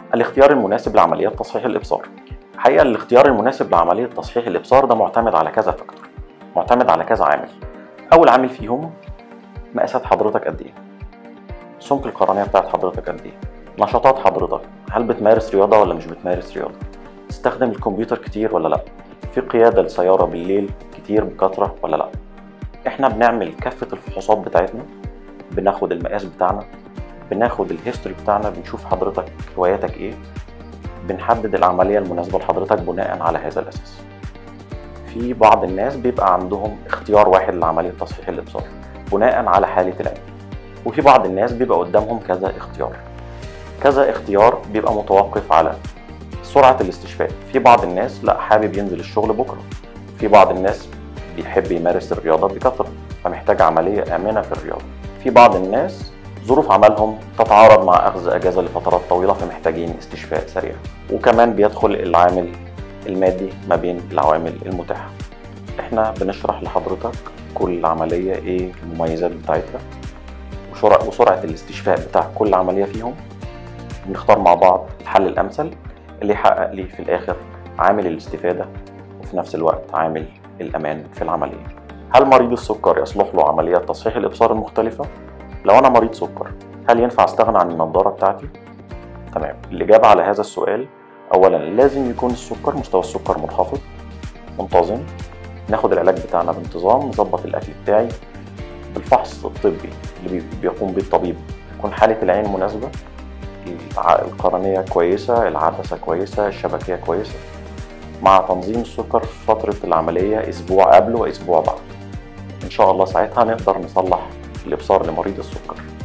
الاختيار المناسب لعمليات تصحيح الابصار الحقيقه الاختيار المناسب لعمليه تصحيح الابصار ده معتمد على كذا فاكتور معتمد على كذا عامل اول عامل فيهم مقاسات حضرتك قد ايه سمك القرنيه بتاعت حضرتك قد ايه نشاطات حضرتك هل بتمارس رياضه ولا مش بتمارس رياضه تستخدم الكمبيوتر كتير ولا لا في قياده لسياره بالليل كتير بكثره ولا لا احنا بنعمل كافه الفحوصات بتاعتنا بناخد المقاس بتاعنا بناخد الهيستوري بتاعنا بنشوف حضرتك هواياتك ايه بنحدد العمليه المناسبه لحضرتك بناء على هذا الاساس في بعض الناس بيبقى عندهم اختيار واحد لعمليه تصحيح الابصار بناء على حاله العين وفي بعض الناس بيبقى قدامهم كذا اختيار كذا اختيار بيبقى متوقف على سرعه الاستشفاء في بعض الناس لا حابب ينزل الشغل بكره في بعض الناس بيحب يمارس الرياضه بكثره فمحتاج عمليه امنه في الرياضه في بعض الناس ظروف عملهم تتعارض مع اخذ اجازه لفترات طويله فمحتاجين استشفاء سريع وكمان بيدخل العامل المادي ما بين العوامل المتاحه احنا بنشرح لحضرتك كل عمليه ايه المميزات بتاعتها وسرعه وسرعه الاستشفاء بتاع كل عمليه فيهم بنختار مع بعض الحل الامثل اللي يحقق لي في الاخر عامل الاستفاده وفي نفس الوقت عامل الامان في العمليه هل مريض السكر يصلح له عمليات تصحيح الابصار المختلفه لو انا مريض سكر هل ينفع استغنى عن النضاره بتاعتي تمام الاجابه على هذا السؤال اولا لازم يكون السكر مستوى السكر منخفض منتظم ناخد العلاج بتاعنا بانتظام نظبط الاكل بتاعي بالفحص الطبي اللي بيقوم به الطبيب تكون حاله العين مناسبه القرنيه كويسه العدسه كويسه الشبكيه كويسه مع تنظيم السكر في فتره العمليه اسبوع قبل واسبوع بعد ان شاء الله ساعتها نقدر نصلح الابصار لمريض السكر